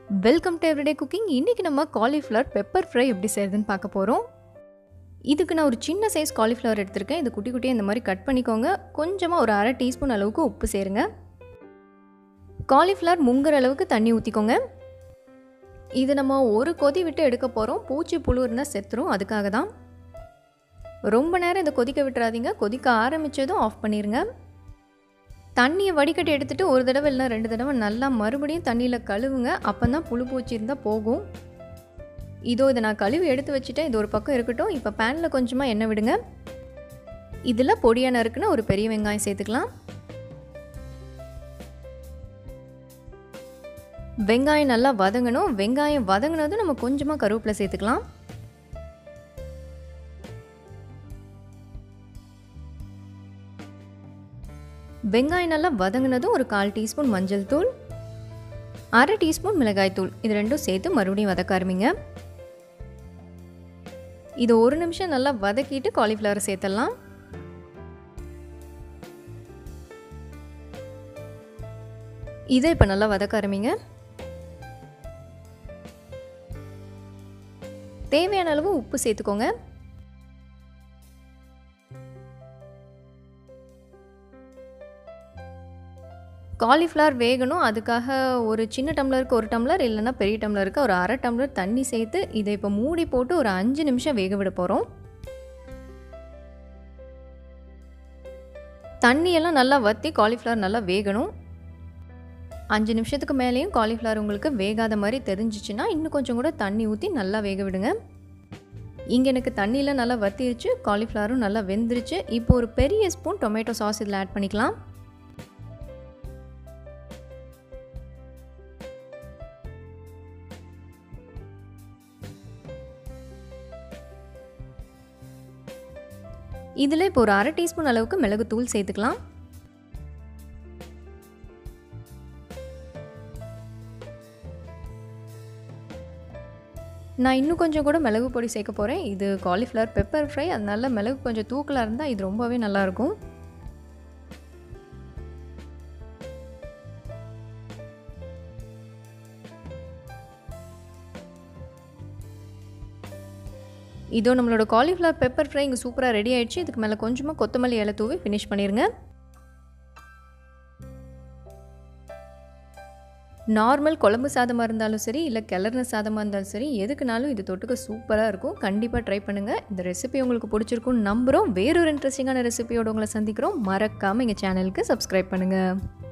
welcome to everyday cooking இன்றைக்கி நம்ம cauliflower pepper fry எப்படி செய்கிறதுன்னு பார்க்க போகிறோம் இதுக்கு நான் ஒரு சின்ன சைஸ் காலிஃப்ளவர் எடுத்திருக்கேன் இது குட்டி குட்டியாக இந்த மாதிரி கட் பண்ணிக்கோங்க கொஞ்சமாக ஒரு அரை டீஸ்பூன் அளவுக்கு உப்பு சேருங்க காலிஃப்ளவர் முங்குற அளவுக்கு தண்ணி ஊற்றிக்கோங்க இது நம்ம ஒரு கொதி விட்டு எடுக்க போகிறோம் பூச்சி புழு இருந்தால் செத்துரும் அதுக்காக தான் ரொம்ப நேரம் இதை கொதிக்க விட்டுறாதீங்க கொதிக்க ஆரம்பித்ததும் ஆஃப் பண்ணிடுங்க தண்ணியை வடிகட்டி எடுத்துகிட்டு ஒரு தடவை இல்லை ரெண்டு தடவை நல்லா மறுபடியும் தண்ணியில் கழுவுங்க அப்போ தான் புழு பூச்சி இருந்தால் போகும் இதோ இதை நான் கழுவி எடுத்து வச்சுட்டேன் இது ஒரு பக்கம் இருக்கட்டும் இப்போ பேனில் கொஞ்சமாக எண்ணெய் விடுங்க இதில் பொடியாக நறுக்குன்னு ஒரு பெரிய வெங்காயம் சேர்த்துக்கலாம் வெங்காயம் நல்லா வதங்கணும் வெங்காயம் வதங்கினதும் நம்ம கொஞ்சமாக கருவேப்பிலை சேர்த்துக்கலாம் வெங்காயம் நல்லா வதங்கினதும் ஒரு கால் டீஸ்பூன் மஞ்சள் தூள் அரை டீஸ்பூன் மிளகாய் தூள் இது ரெண்டும் சேர்த்து மறுபடியும் வதக்க ஆரம்பிங்க இது ஒரு நிமிஷம் நல்லா வதக்கிட்டு காலிஃப்ளவரை சேர்த்துடலாம் இதை இப்போ நல்லா வதக்க ஆரம்பிங்க தேவையான அளவு உப்பு சேர்த்துக்கோங்க காலிஃப்ளவர் வேகணும் அதுக்காக ஒரு சின்ன டம்ளருக்கு ஒரு டம்ளர் இல்லைன்னா பெரிய டம்ளருக்கு ஒரு அரை டம்ளர் தண்ணி சேர்த்து இதை இப்போ மூடி போட்டு ஒரு அஞ்சு நிமிஷம் வேக விட போகிறோம் தண்ணியெல்லாம் நல்லா வற்றி காலிஃப்ளவர் நல்லா வேகணும் அஞ்சு நிமிஷத்துக்கு மேலேயும் காலிஃப்ளவர் உங்களுக்கு வேகாத மாதிரி தெரிஞ்சிச்சுன்னா இன்னும் கொஞ்சம் கூட தண்ணி ஊற்றி நல்லா வேக விடுங்க இங்கே எனக்கு தண்ணியில் நல்லா வத்திருச்சு காலிஃப்ளவரும் நல்லா வெந்துருச்சு இப்போ ஒரு பெரிய ஸ்பூன் டொமேட்டோ சாஸ் இதில் ஆட் பண்ணிக்கலாம் இதில் இப்போ ஒரு அரை டீஸ்பூன் அளவுக்கு மிளகுத்தூள் சேர்த்துக்கலாம் நான் இன்னும் கொஞ்சம் கூட மிளகு பொடி சேர்க்க போகிறேன் இது காலிஃப்ளவர் பெப்பர் ஃப்ரை அதனால மிளகு கொஞ்சம் தூக்கலாக இருந்தால் இது ரொம்பவே நல்லாயிருக்கும் இதோ நம்மளோட காலிஃப்ளவர் பெப்பர் ஃப்ரை இங்கே சூப்பராக ரெடி ஆயிடுச்சு இதுக்கு மேலே கொஞ்சமாக கொத்தமல்லி இலை தூவி ஃபினிஷ் பண்ணிடுங்க நார்மல் குழம்பு சாதமாக இருந்தாலும் சரி இல்லை கிளறின சாதமாக இருந்தாலும் சரி எதுக்குனாலும் இது தொட்டுக்க சூப்பராக இருக்கும் கண்டிப்பாக ட்ரை பண்ணுங்கள் இந்த ரெசிபி உங்களுக்கு பிடிச்சிருக்கும்னு நம்புகிறோம் வேறொரு இன்ட்ரெஸ்டிங்கான ரெசிபியோட உங்களை சந்திக்கிறோம் மறக்காமல் எங்கள் சேனலுக்கு சப்ஸ்கிரைப் பண்ணுங்கள்